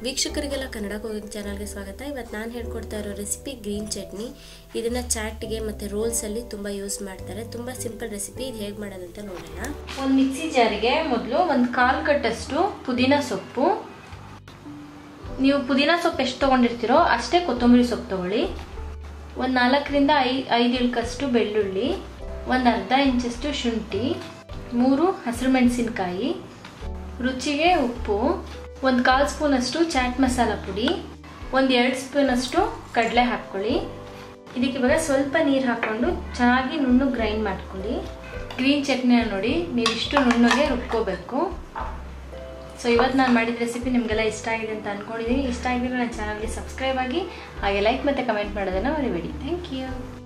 ವೀಕ್ಷಕರಿಗೆಲ್ಲ Kannada cooking ಚಾನಲ್ಗೆ ಸ್ವಾಗತ ಇವತ್ತು ನಾನು ಹೇಳ್ಕೊಡ್ತಾ ಇರೋ ರೆಸಿಪಿ ಗ್ರೀನ್ ಚಟ್ನಿ ಇದನ್ನು ಚಾಟ್ಗೆ ಮತ್ತು ರೋಲ್ಸಲ್ಲಿ ತುಂಬ ಯೂಸ್ ಮಾಡ್ತಾರೆ ತುಂಬ ಸಿಂಪಲ್ ರೆಸಿಪಿ ಇದು ಹೇಗೆ ಮಾಡೋದಂತ ನೋಡೋಣ ಒಂದು ಮಿಕ್ಸಿ ಜಾರಿಗೆ ಮೊದಲು ಒಂದು ಕಾಲು ಕಟ್ಟಷ್ಟು ಪುದೀನ ಸೊಪ್ಪು ನೀವು ಪುದೀನ ಸೊಪ್ಪು ಎಷ್ಟು ತೊಗೊಂಡಿರ್ತೀರೋ ಅಷ್ಟೇ ಕೊತ್ತಂಬರಿ ಸೊಪ್ಪು ತೊಗೊಳ್ಳಿ ಒಂದು ನಾಲ್ಕರಿಂದ ಐ ಐದು ಇಳ್ಕಷ್ಟು ಬೆಳ್ಳುಳ್ಳಿ ಒಂದು ಅರ್ಧ ಇಂಚಷ್ಟು ಶುಂಠಿ ಮೂರು ಹಸಿರು ಮೆಣಸಿನ್ಕಾಯಿ ರುಚಿಗೆ ಉಪ್ಪು ಒಂದು ಕಾಲು ಸ್ಪೂನಷ್ಟು ಚಾಟ್ ಮಸಾಲ ಪುಡಿ ಒಂದು ಎರಡು ಸ್ಪೂನಷ್ಟು ಕಡಲೆ ಹಾಕ್ಕೊಳ್ಳಿ ಇದಕ್ಕೆ ಇವಾಗ ಸ್ವಲ್ಪ ನೀರು ಹಾಕ್ಕೊಂಡು ಚೆನ್ನಾಗಿ ನುಣ್ಣು ಗ್ರೈಂಡ್ ಮಾಡ್ಕೊಳ್ಳಿ ಗ್ರೀನ್ ಚಟ್ನಿನ ನೋಡಿ ನೀವು ಇಷ್ಟು ನುಣ್ಣಗೆ ರುಬ್ಕೋಬೇಕು ಸೊ ಇವತ್ತು ನಾನು ಮಾಡಿದ ರೆಸಿಪಿ ನಿಮಗೆಲ್ಲ ಇಷ್ಟ ಆಗಿದೆ ಅಂತ ಅಂದ್ಕೊಂಡಿದ್ದೀನಿ ಇಷ್ಟ ಆಗಿದ್ರೆ ನನ್ನ ಚಾನಲ್ಗೆ ಸಬ್ಸ್ಕ್ರೈಬ್ ಆಗಿ ಹಾಗೆ ಲೈಕ್ ಮತ್ತು ಕಮೆಂಟ್ ಮಾಡೋದನ್ನು ಮರಿಬೇಡಿ ಥ್ಯಾಂಕ್ ಯು